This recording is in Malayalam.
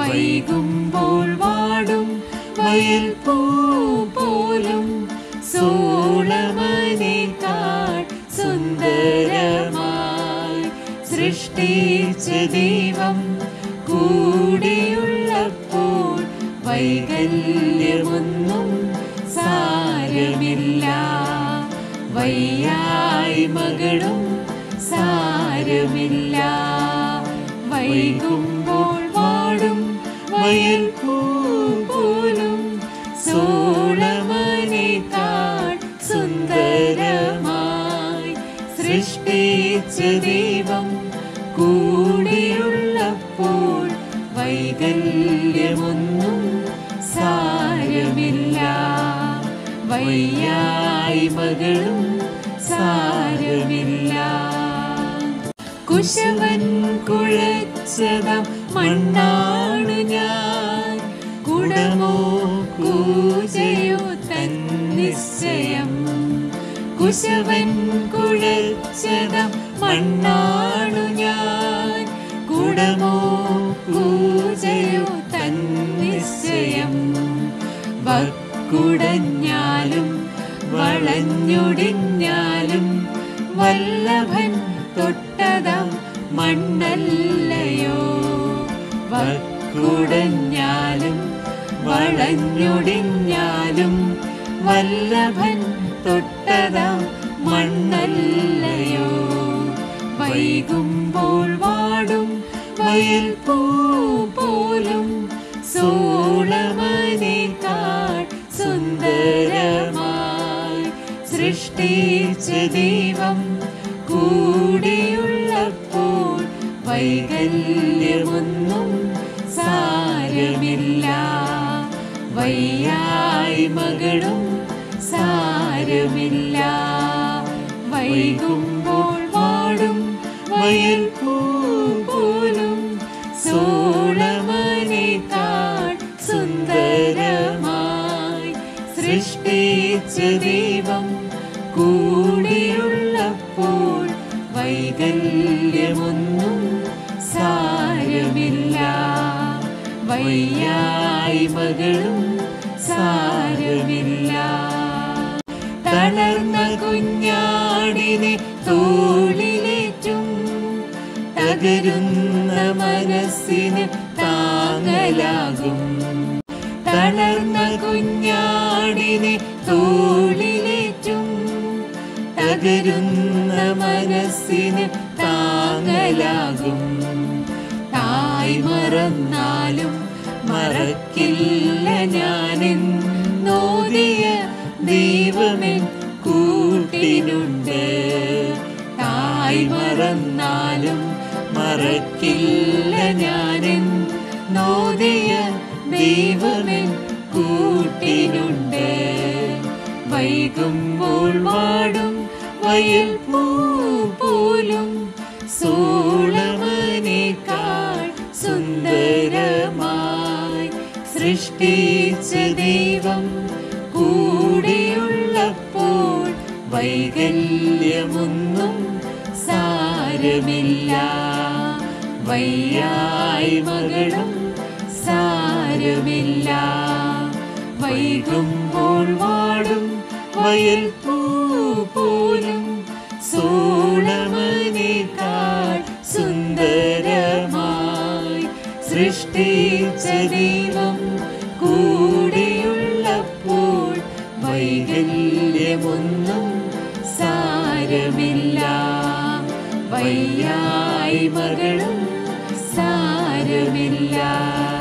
വൈകുമ്പോൾ വാടും വയൽ പൂ പോലും സോളമനേക്കാൾ സുന്ദരമായി സൃഷ്ടിച്ച ദൈവം കൂടെയുള്ളപ്പോൾ വൈകല്യമൊന്നും സാരമില്ല വയ്യായ്മകളും സാരമില്ല വൈകുമ്പോൾ വാടും വയൽ പൂ പോലും സോളമനേക്കാൾ സുന്ദരമായി സൃഷ്ടിച്ച ദൈവം കൂടെയുള്ളപ്പോൾ വൈകല്യമൊന്നും സാരമില്ല വയ്യായ്മകളും സാരമില്ല കുശവൻ കുഴച്ചതം മണ്ണാണു ഞാൻ കുടമോ കൂജയോ തൻ നിശ്ചയം കുശവൻ കുഴച്ചതം മണ്ണാണു ഞാൻ കുടമോ കൂജയോ തൻ നിശ്ചയം വക്കുടഞ്ഞാലും വളഞ്ഞൊടിഞ്ഞാലും വല്ലഭൻ തൊട്ടതാം മണ്ണല്ലയോ വക്കുടഞ്ഞാലും വളഞ്ഞൊടിഞ്ഞാലും വല്ലഭൻ തൊട്ടതാം മണ്ണല്ലയോ വൈകുമ്പോൾ വാടും വയൽ പൂ പോലും സോളമനേക്കാൾ സുന്ദരമായി സൃഷ്ടിച്ച ദൈവം കൂടെയുള്ളപ്പോൾ വൈകല്യമൊന്നും സാരമില്ല വയ്യായ്മകളും സാരമില്ല വൈകുമ്പോൾ വാടും വയൽ പൂ പോലും സോളമനേക്കാൾ സുന്ദരമായി സൃഷ്ടിച്ച ദൈവം കൂടെയുള്ളപ്പോൾ വൈകല്യമൊന്നും സാരമില്ല വയ്യായ്മകളും സാരമില്ല തളർന്ന കുഞ്ഞാടിനെ തോളിലേറ്റും തകരുന്ന മനസ്സിന് താങ്ങലാകും തളർന്ന കുഞ്ഞാടിനെ തോളിലേറ്റും തകരുന്ന മനസ്സിന് താങ്ങലാകും തായ് മറന്നാലും മറക്കില്ല ഞാനെൻ നോദിയ ദൈവമെൻ കൂട്ടിനുണ്ട് തായ് മറന്നാലും മറക്കില്ല ഞാനെൻ നോദിയ ദൈവമെൻ കൂട്ടിനുണ്ട് വൈകുമ്പോൾ വാടും വയൽ പൂ പോലും സോളമനേക്കാൾ സുന്ദരമായി സൃഷ്ടിച്ച ദൈവം കൂടെയുള്ളപ്പോൾ വൈകല്യമൊന്നും സാരമില്ല വയ്യായ്മകളും സാരമില്ല വൈകുമ്പോൾ വാടും വയൽ പൂ പോലും സോളമനേക്കാൾ സുന്ദരമായി സൃഷ്ടിച്ച ദൈവം കൂടെയുള്ളപ്പോൾ വൈകല്യമൊന്നും സാരമില്ല വയ്യായ്മകളും സാരമില്ല